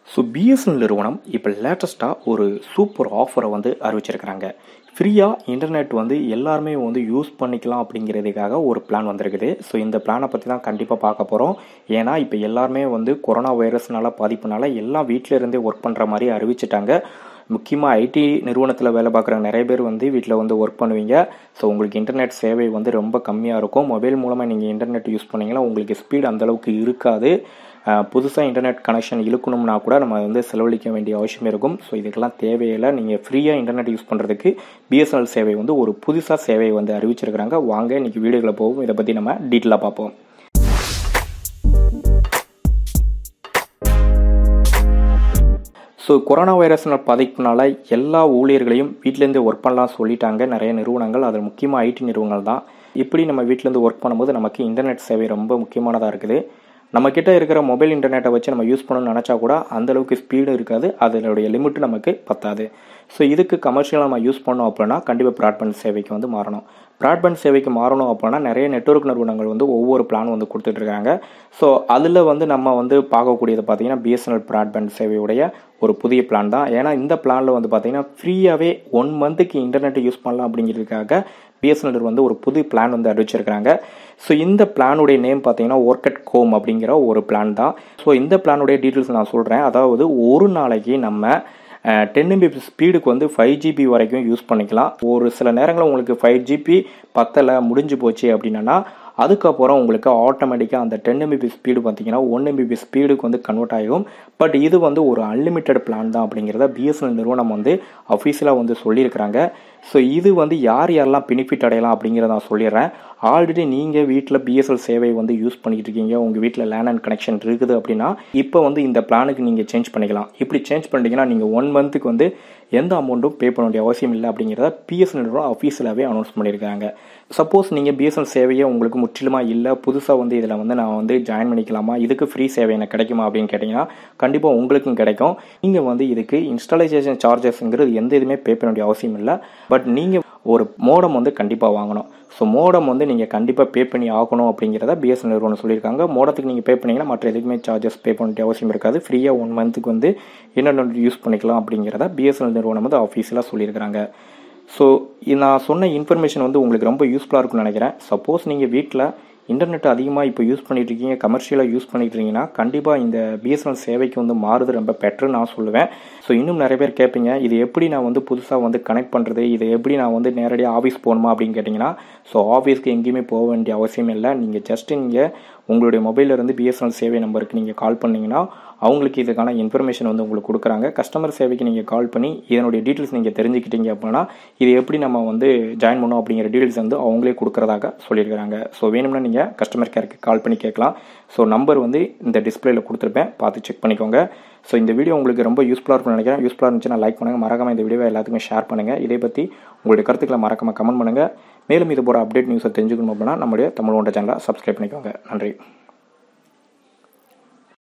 so BSNL நிறுவனம் இப்போ லேட்டஸ்ட்டாக ஒரு சூப்பர் ஆஃபரை வந்து அறிவிச்சிருக்கிறாங்க ஃப்ரீயாக இன்டர்நெட் வந்து எல்லாருமே வந்து யூஸ் பண்ணிக்கலாம் அப்படிங்கிறதுக்காக ஒரு பிளான் வந்திருக்குது ஸோ இந்த பிளானை பற்றி தான் கண்டிப்பாக பார்க்க போகிறோம் ஏன்னா இப்போ எல்லாருமே வந்து கொரோனா வைரஸ்னால பாதிப்புனால எல்லாம் வீட்டில் இருந்தே ஒர்க் பண்ணுற மாதிரி அறிவிச்சிட்டாங்க முக்கியமாக ஐடி நிறுவனத்தில் வேலை பார்க்குற நிறைய பேர் வந்து வீட்டில் வந்து ஒர்க் பண்ணுவீங்க ஸோ உங்களுக்கு இன்டர்நெட் சேவை வந்து ரொம்ப கம்மியாக இருக்கும் மொபைல் மூலமாக நீங்கள் இன்டர்நெட் யூஸ் பண்ணீங்கன்னா உங்களுக்கு ஸ்பீட் அந்தளவுக்கு இருக்காது புதுசாக இன்டர்நெட் கனெக்ஷன் இழுக்கணும்னா கூட நம்ம வந்து செலவழிக்க வேண்டிய அவசியம் இருக்கும் ஸோ இதுக்கெல்லாம் தேவையில்லை நீங்கள் ஃப்ரீயாக இன்டர்நெட் யூஸ் பண்ணுறதுக்கு பிஎஸ்என்எல் சேவை வந்து ஒரு புதுசாக சேவையை வந்து அறிவிச்சிருக்கிறாங்க வாங்க இன்றைக்கி வீடியோவில் போவோம் இதை பற்றி நம்ம டீட்டெயிலாக பார்ப்போம் ஸோ கொரோனா வைரஸ்னால் பாதிப்புனால எல்லா ஊழியர்களையும் வீட்டிலேருந்து ஒர்க் பண்ணலாம் சொல்லிட்டாங்க நிறைய நிறுவனங்கள் அதில் முக்கியமாக ஐடி நிறுவனங்கள் தான் இப்படி நம்ம வீட்டிலேருந்து ஒர்க் பண்ணும்போது நமக்கு இன்டர்நெட் சேவை ரொம்ப முக்கியமானதாக இருக்குது நம்மக்கிட்ட இருக்கிற மொபைல் இன்டர்நெட்டை வச்சு நம்ம யூஸ் பண்ணணும்னு நினச்சா கூட அந்தளவுக்கு ஸ்பீடு இருக்காது அதனுடைய லிமிட் நமக்கு பத்தாது ஸோ இதுக்கு கமர்ஷியலாக நம்ம யூஸ் பண்ணோம் அப்படின்னா கண்டிப்பாக ப்ராட்பேண்ட் சேவைக்கு வந்து மாறணும் ப்ராட்பேண்ட் சேவைக்கு மாறணும் அப்படின்னா நிறைய நெட்ஒர்க் நிறுவனங்கள் வந்து ஒவ்வொரு பிளான் வந்து கொடுத்துட்ருக்காங்க ஸோ அதில் வந்து நம்ம வந்து பார்க்கக்கூடியது பார்த்தீங்கன்னா பிஎஸ்என்எல் ப்ராட்பேண்ட் சேவையுடைய ஒரு புதிய பிளான் தான் ஏன்னா இந்த பிளானில் வந்து பார்த்தீங்கன்னா ஃப்ரீயாகவே ஒன் மந்த்துக்கு இன்டர்நெட் யூஸ் பண்ணலாம் அப்படிங்கிறதுக்காக பிஎஸ்என்எல் வந்து ஒரு புது பிளான் வந்து அறிவிச்சிருக்கிறாங்க ஸோ இந்த பிளானுடைய நேம் பார்த்தீங்கன்னா ஒர்க் அட் கோம் அப்படிங்கிற ஒரு பிளான் தான் ஸோ இந்த பிளானுடைய டீட்டெயில்ஸ் நான் சொல்கிறேன் அதாவது ஒரு நாளைக்கு நம்ம டென் எம்பி ஸ்பீடுக்கு வந்து ஃபைவ் ஜிபி வரைக்கும் யூஸ் பண்ணிக்கலாம் ஒரு சில நேரங்களில் உங்களுக்கு ஃபைவ் ஜிபி பத்தலை முடிஞ்சு போச்சு அப்படின்னா அதுக்கப்புறம் உங்களுக்கு ஆட்டோமேட்டிக்காக அந்த டென் எம்பிபி ஸ்பீடு பார்த்தீங்கன்னா ஒன் எம்பிபி ஸ்பீடுக்கு வந்து கன்வெர்ட் ஆகும் பட் இது வந்து ஒரு அன்லிமிட்டெட் பிளான் தான் அப்படிங்கிறத பிஎஸ்என்எல் நிறுவனம் வந்து அஃபீஷியலாக வந்து சொல்லியிருக்கிறாங்க ஸோ இது வந்து யார் யாரெல்லாம் பெனிஃபிட் அடையலாம் அப்படிங்கிறத நான் சொல்லிடுறேன் ஆல்ரெடி நீங்கள் வீட்டில் பிஎஸ்எல் சேவை வந்து யூஸ் பண்ணிட்டு இருக்கீங்க உங்கள் வீட்டில் லேண்ட் அண்ட் கனெக்ஷன் இருக்குது அப்படின்னா இப்போ வந்து இந்த பிளானுக்கு நீங்கள் சேஞ்ச் பண்ணிக்கலாம் இப்படி சேஞ்ச் பண்ணிட்டீங்கன்னா நீங்கள் ஒன் மந்த்துக்கு வந்து எந்த அமௌண்ட்டும் பே பண்ண வேண்டிய அவசியம் இல்லை அப்படிங்கிறத பிஎஸ்என்எல் நிறுவனம் அஃபீஷியலாகவே அனௌன்ஸ் பண்ணியிருக்காங்க சப்போஸ் நீங்கள் பிஎஸ்என்எல் சேவையை உங்களுக்கு முற்றிலுமாக இல்லை புதுசாக வந்து இதில் வந்து நான் வந்து ஜாயின் பண்ணிக்கலாமா இதுக்கு ஃப்ரீ சேவை எனக்கு கிடைக்குமா அப்படின்னு கேட்டிங்கன்னா கண்டிப்பாக உங்களுக்கும் கிடைக்கும் நீங்கள் வந்து இதுக்கு இன்ஸ்டாலேஷன் சார்ஜஸ்ங்கிறது எந்த இதுவுமே பே பண்ண வேண்டிய அவசியம் இல்லை பட் நீங்கள் ஒரு மோடம் வந்து கண்டிப்பாக வாங்கணும் ஸோ மோடம் வந்து நீங்கள் கண்டிப்பாக பே பண்ணி ஆகணும் அப்படிங்கிறத பிஎஸ்என்எல் நிறுவனம் சொல்லியிருக்காங்க மோடத்துக்கு நீங்கள் பே பண்ணிங்கன்னா மற்ற எதுக்குமே சார்ஜஸ் பே பண்ண வேண்டிய அவசியம் இருக்காது ஃப்ரீயாக ஒன் மந்த்துக்கு வந்து இன்டர்நெட் யூஸ் பண்ணிக்கலாம் அப்படிங்கிறத பிஎஸ்என்எல் நிறுவனம் வந்து ஆஃபீஸில் சொல்லியிருக்கிறாங்க ஸோ நான் சொன்ன இன்ஃபர்மேஷன் வந்து உங்களுக்கு ரொம்ப யூஸ்ஃபுல்லாக இருக்கும்னு நினைக்கிறேன் சப்போஸ் நீங்கள் வீட்டில் இன்டர்நெட் அதிகமாக இப்போ யூஸ் பண்ணிட்டு இருக்கீங்க கமர்ஷியலாக யூஸ் பண்ணிட்டு இருக்கீங்கன்னா கண்டிப்பாக இந்த பிஎஸ்என்எல் சேவைக்கு வந்து மாறுது ரொம்ப பெட்டர்னு நான் சொல்லுவேன் ஸோ இன்னும் நிறைய பேர் கேட்பீங்க இது எப்படி நான் வந்து புதுசாக வந்து கனெக்ட் பண்ணுறது இதை எப்படி நான் வந்து நேரடியாக ஆஃபீஸ் போகணுமா அப்படின்னு கேட்டிங்கன்னா ஸோ ஆஃபீஸ்க்கு எங்கேயுமே போக வேண்டிய அவசியம் இல்லை நீங்கள் ஜஸ்ட் நீங்கள் உங்களுடைய மொபைலிருந்து பிஎஸ்என்எல் சேவை நம்பருக்கு நீங்கள் கால் பண்ணிங்கன்னா அவங்களுக்கு இதுக்கான இன்ஃபர்மேஷன் வந்து உங்களுக்கு கொடுக்குறாங்க கஸ்டமர் சேவைக்கு நீங்கள் கால் பண்ணி இதனுடைய டீட்டெயில்ஸ் நீங்கள் தெரிஞ்சுக்கிட்டீங்க அப்படின்னா இது எப்படி நம்ம வந்து ஜாயின் பண்ணோம் அப்படிங்கிற டீட்டெயில்ஸ் வந்து அவங்களே கொடுக்குறதாக சொல்லியிருக்கிறாங்க ஸோ வேணும்னா நீங்கள் கஸ்டமர் கேருக்கு கால் பண்ணி கேட்கலாம் ஸோ நம்பர் வந்து இந்த டிஸ்பிளேல கொடுத்துருப்பேன் பார்த்து செக் பண்ணிக்கோங்க ஸோ இந்த வீடியோ உங்களுக்கு ரொம்ப யூஸ்ஃபுல்லாக இருக்கும்னு நினைக்கிறேன் யூஸ்ஃபுல்லாக இருந்துச்சுன்னா லைக் பண்ணுங்கள் மறக்காமல் இந்த வீடியோவை எல்லாத்துக்குமே ஷேர் பண்ணுங்கள் இதை பற்றி உங்களுடைய கருத்துக்களை மறக்காமல் கமெண்ட் பண்ணுங்கள் மேலும் இது போட அப்டேட் நியூஸை தெரிஞ்சுக்கணும் அப்படின்னா நம்முடைய தமிழ் ஒன்ற சேனலை சப்ஸ்கிரைப் பண்ணிக்கோங்க நன்றி